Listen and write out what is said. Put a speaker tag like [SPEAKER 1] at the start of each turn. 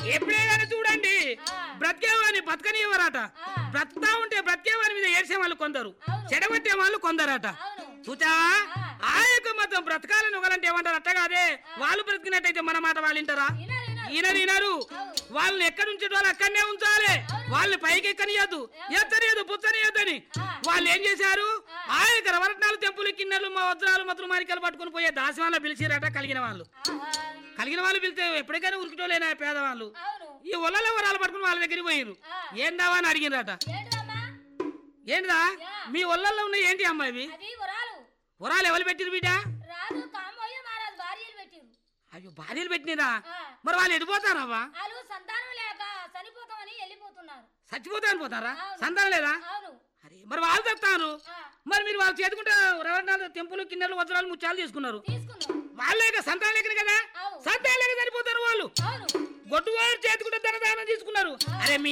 [SPEAKER 1] ఎప్పుడే కానీ చూడండి
[SPEAKER 2] ఆ.
[SPEAKER 1] బ్రతికేవాని బతకనివ్వరట
[SPEAKER 2] ఆ.
[SPEAKER 1] బ్రతుకుతా ఉంటే బ్రతికేవాని మీద ఏడ్చే వాళ్ళు కొందరు
[SPEAKER 2] అవును.
[SPEAKER 1] చెడగొట్టే వాళ్ళు కొందరట
[SPEAKER 2] అవును
[SPEAKER 1] చూచావా
[SPEAKER 2] ఆ.
[SPEAKER 1] ఆ యొక్క మొత్తం బ్రతకాలని ఒకలంటే ఏమంటారు అట్ట కాదే వాళ్ళు బ్రతికినట్టయితే మన మాట వాళ్ళు వింటారా
[SPEAKER 2] వినరు, వినరు.
[SPEAKER 1] ఈయనరు ఈనరు
[SPEAKER 2] అవును.
[SPEAKER 1] వాళ్ళని ఎక్కడ ఉంచేటి వాళ్ళు అక్కడనే ఉంచాలి వాళ్ళని పైకి ఎక్కనియద్దు ఎత్తనియద్దు పుచ్చనియద్దని
[SPEAKER 2] ఆ.
[SPEAKER 1] వాళ్ళు ఏం చేశారు
[SPEAKER 2] ఆ.
[SPEAKER 1] ఆ యొక్క రవరత్నాలు తెంపులు కిన్నెలు మా వజ్రాలు మతులు మారికలు పట్టుకుని పోయే దాసి వాళ్ళ పిలిచిరట కలిగిన వాళ్ళు
[SPEAKER 2] ఆహా.
[SPEAKER 1] కలిగిన వాళ్ళు పిలితే ఎప్పటికైనా ఉరికిటోలేనా పేదవాళ్ళు
[SPEAKER 2] అవును
[SPEAKER 1] ఈ ఒళ్ళలో వరాలు పట్టుకుని వాళ్ళ దగ్గరికి పోయిరు
[SPEAKER 2] ఆ.
[SPEAKER 1] ఏందావా అని అడిగినరట
[SPEAKER 2] ఏంటమ్మా
[SPEAKER 1] ఏంటిదా
[SPEAKER 2] యా.
[SPEAKER 1] మీ ఒళ్ళల్లో ఉన్నాయి ఏంటి అమ్మా ఇవి
[SPEAKER 2] అది వరాలు
[SPEAKER 1] వరాలు ఎవరు పెట్టిరు బిడ్డ
[SPEAKER 2] రాదు కామోయ మహారాజు భార్యలు పెట్టిరు
[SPEAKER 1] అయ్యో భార్యలు పెట్టినరా
[SPEAKER 2] ఆ.
[SPEAKER 1] మరి వాళ్ళు ఎడిపోతారవ్వా
[SPEAKER 2] వాళ్ళు సంతానం లేక చనిపోతామని వెళ్ళిపోతున్నారు
[SPEAKER 1] చచ్చిపోతా అనిపోతారా
[SPEAKER 2] అవును.
[SPEAKER 1] సంతానం లేదా
[SPEAKER 2] అవును
[SPEAKER 1] అరే మరి వాళ్ళు చెప్తారు
[SPEAKER 2] ఆ,
[SPEAKER 1] మరి మీరు వాళ్ళు చేతుకుంటే రవణాలు తెంపులు కిన్నెలు వజ్రాలు ముత్యాలు తీసుకున్నారు
[SPEAKER 2] తీసుకున్నాం
[SPEAKER 1] వాళ్ళే ఇక సంతానం లేకనే కదా
[SPEAKER 2] అవును
[SPEAKER 1] సంతానం లేక చనిపోతారు వాళ్ళు
[SPEAKER 2] అవును
[SPEAKER 1] గొడ్డు వారు చేతుకుంటే ధనదానం తీసుకున్నారు అరే మీ